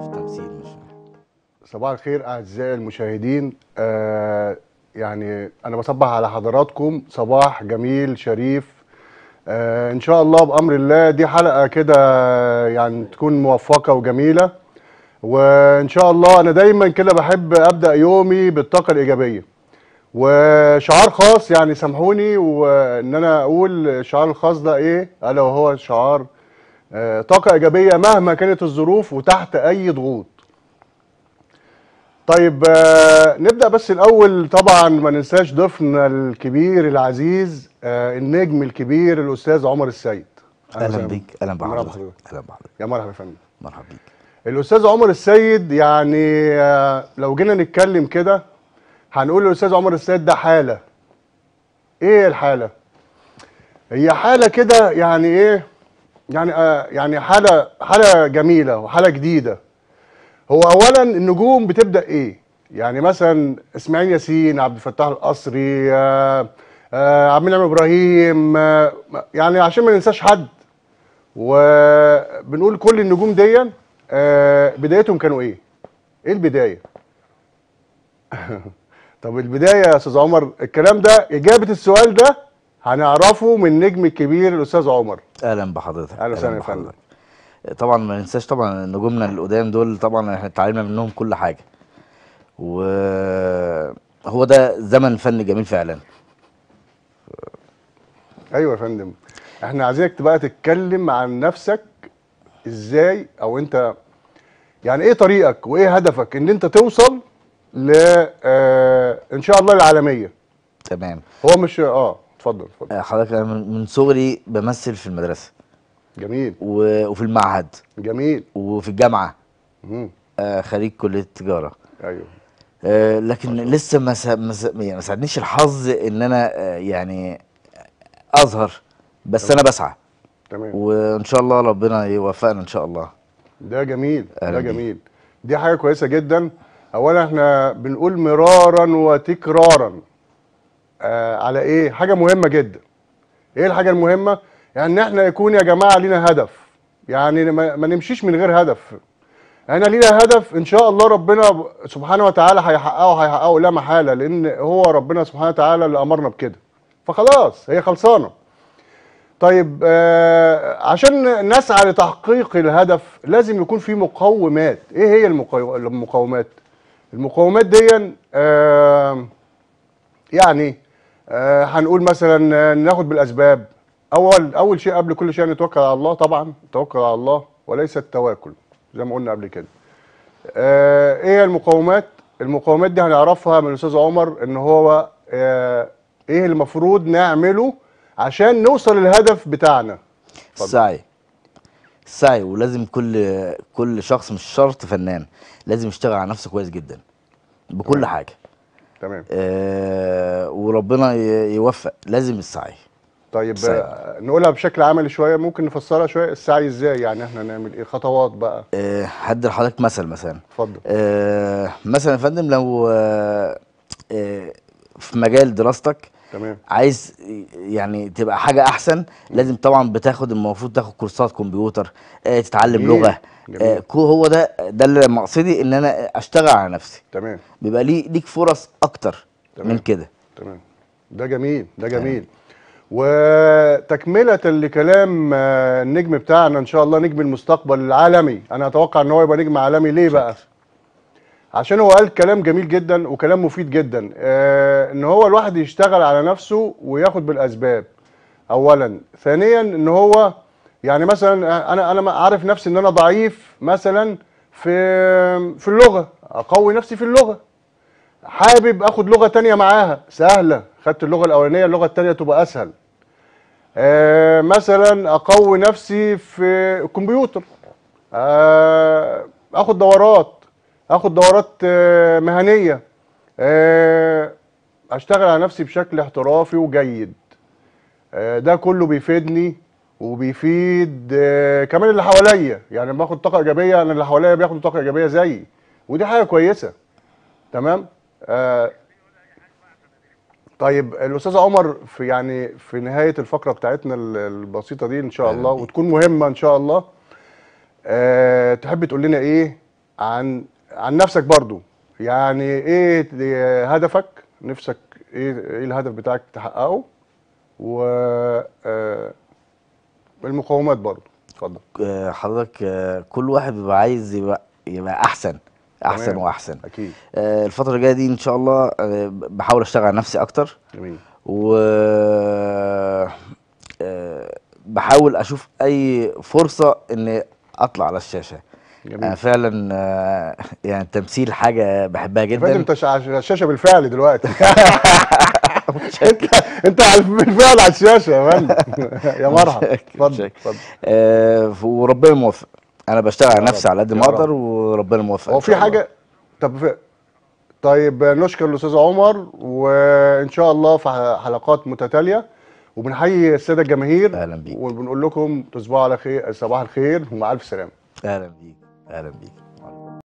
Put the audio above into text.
تمثيل مش صباح الخير اعزائي المشاهدين آه يعني انا بصبح على حضراتكم صباح جميل شريف آه ان شاء الله بامر الله دي حلقه كده يعني تكون موفقه وجميله وان شاء الله انا دايما كده بحب ابدا يومي بالطاقه الايجابيه وشعار خاص يعني سامحوني وان انا اقول الشعار الخاص ده ايه الا وهو شعار آه طاقه ايجابيه مهما كانت الظروف وتحت اي ضغوط طيب آه، نبدأ بس الأول طبعا ما ننساش ضيفنا الكبير العزيز آه، النجم الكبير الأستاذ عمر السيد اهلا وسهلا. بيك اهلا مرحبا بحضرتك بحضرتك. اهلا بحضرتك يا مرحبا يا فندم مرحبا بيك الأستاذ عمر السيد يعني آه، لو جينا نتكلم كده هنقول الأستاذ عمر السيد ده حالة إيه الحالة؟ هي حالة كده يعني إيه؟ يعني آه يعني حالة حالة جميلة وحالة جديدة هو اولا النجوم بتبدا ايه يعني مثلا اسماعيل ياسين عبد الفتاح القصري آه، آه، عبد المنعم ابراهيم آه، يعني عشان ما ننساش حد وبنقول كل النجوم دي آه، بدايتهم كانوا ايه ايه البدايه طب البدايه يا استاذ عمر الكلام ده اجابه السؤال ده هنعرفه من النجم الكبير الاستاذ عمر اهلا بحضرتك أهلا وسهلا يا بحضرتك. طبعا ما ننساش طبعا نجومنا القدام دول طبعا احنا اتعلمنا منهم كل حاجه وهو ده زمن فن جميل فعلا ايوه يا فندم احنا عايزينك بقى تتكلم عن نفسك ازاي او انت يعني ايه طريقك وايه هدفك ان انت توصل ل آه ان شاء الله العالميه تمام هو مش اه اتفضل اتفضل آه، حضرتك انا من من صغري بمثل في المدرسه جميل و- وفي المعهد جميل وفي الجامعه مم. آه، خريج كليه التجاره ايوه آه، لكن لسه ما سا- ما سا- يعني ما ساعدنيش الحظ ان انا آه، يعني اظهر بس انا بسعى تمام وان شاء الله ربنا يوفقنا ان شاء الله ده جميل أهلا ده بيك. جميل دي حاجه كويسه جدا اولا احنا بنقول مرارا وتكرارا آه على ايه حاجه مهمه جدا ايه الحاجه المهمه يعني ان احنا يكون يا جماعه لينا هدف يعني ما, ما نمشيش من غير هدف احنا لينا هدف ان شاء الله ربنا ب- سبحانه وتعالى هيحققه هيحققه لا محاله لان هو ربنا سبحانه وتعالى اللي امرنا بكده فخلاص هي خلصانه طيب آه عشان نسعى لتحقيق الهدف لازم يكون في مقومات ايه هي المقو- المقومات المقومات دي آه يعني آه هنقول مثلا آه، ناخد بالاسباب اول اول شيء قبل كل شيء نتوكل على الله طبعا التوكل على الله وليس التواكل زي ما قلنا قبل كده آه ايه هي المقومات المقومات دي هنعرفها من الاستاذ عمر ان هو آه ايه المفروض نعمله عشان نوصل للهدف بتاعنا اتفضل. السعي السعي ولازم كل كل شخص مش شرط فنان لازم يشتغل على نفسه كويس جدا بكل تمام. حاجه تمام آه وربنا ي- يوفق لازم السعي طيب السعي. آه نقولها بشكل عملي شويه ممكن نفسرها شويه السعي ازاي يعني احنا نعمل ايه خطوات بقى آه هدي لحضرتك مثل مثلا اتفضل آه مثلا يا فندم لو آه آه في مجال دراستك تمام عايز يعني تبقى حاجه احسن لازم طبعا بتاخد المفروض تاخد كورسات كمبيوتر آه تتعلم جميل، لغه جميل. آه كو- هو ده ده اللي مقصدي ان انا اشتغل على نفسي تمام بيبقى لي ليك فرص اكتر تمام. من كده تمام ده جميل ده جميل وتكملة لكلام آه، النجم بتاعنا ان شاء الله نجم المستقبل العالمي انا اتوقع ان هو يبقى نجم عالمي ليه بقى عشان هو قال كلام جميل جدا وكلام مفيد جدا آه ان هو الواحد يشتغل على نفسه وياخد بالاسباب اولا ثانيا ان هو يعني مثلا انا انا عارف نفسي ان انا ضعيف مثلا في في اللغه اقوي نفسي في اللغه حابب اخد لغه تانية معاها سهله خدت اللغه الاولانيه اللغه التانية تبقى اسهل آه مثلا اقوي نفسي في الكمبيوتر آه اخد دورات اخد دورات آه مهنيه آه اشتغل على نفسي بشكل احترافي وجيد آه ده كله بيفيدني وبيفيد آه كمان اللي حواليا يعني لما باخد طاقه ايجابيه انا اللي حواليا بياخدوا طاقه ايجابيه زيي ودي حاجه كويسه تمام آه طيب الاستاذ عمر في يعني في نهايه الفقره بتاعتنا ال- البسيطه دي ان شاء أهلا الله بيك. وتكون مهمه ان شاء الله أه تحب تقول لنا ايه عن عن نفسك برضو يعني ايه ت- هدفك نفسك ايه ايه الهدف بتاعك تحققه و آه، المقومات برضو اتفضل آه، حضرتك آه، كل واحد بيبقى عايز يبقى يبقى احسن احسن تمام. واحسن اكيد آه، الفترة الجاية دي ان شاء الله آه، بحاول اشتغل على نفسي اكتر جميل و آه، بحاول اشوف اي فرصة اني اطلع على الشاشة انا جميل فعلا آه، يعني التمثيل حاجة بحبها يا فندم جدا انت شا- على الشاشه بالفعل دلوقتي انت انت على- بالفعل على الشاشه يا فندم يا مرحبا متشكر، اتفضل متشكر. اتفضل آه، وربنا موفق انا بشتغل على يا نفسي رب، على قد ما يا رب. اقدر وربنا موفق هو إن في شاء الله. حاجه طب في... طيب نشكر الاستاذ عمر وان شاء الله في ح- حلقات متتاليه وبنحيي الساده الجماهير أهلا بيك. وبنقول لكم تصبحوا على خير صباح الخير ومع الف سلامه اهلا بيك اهلا بيك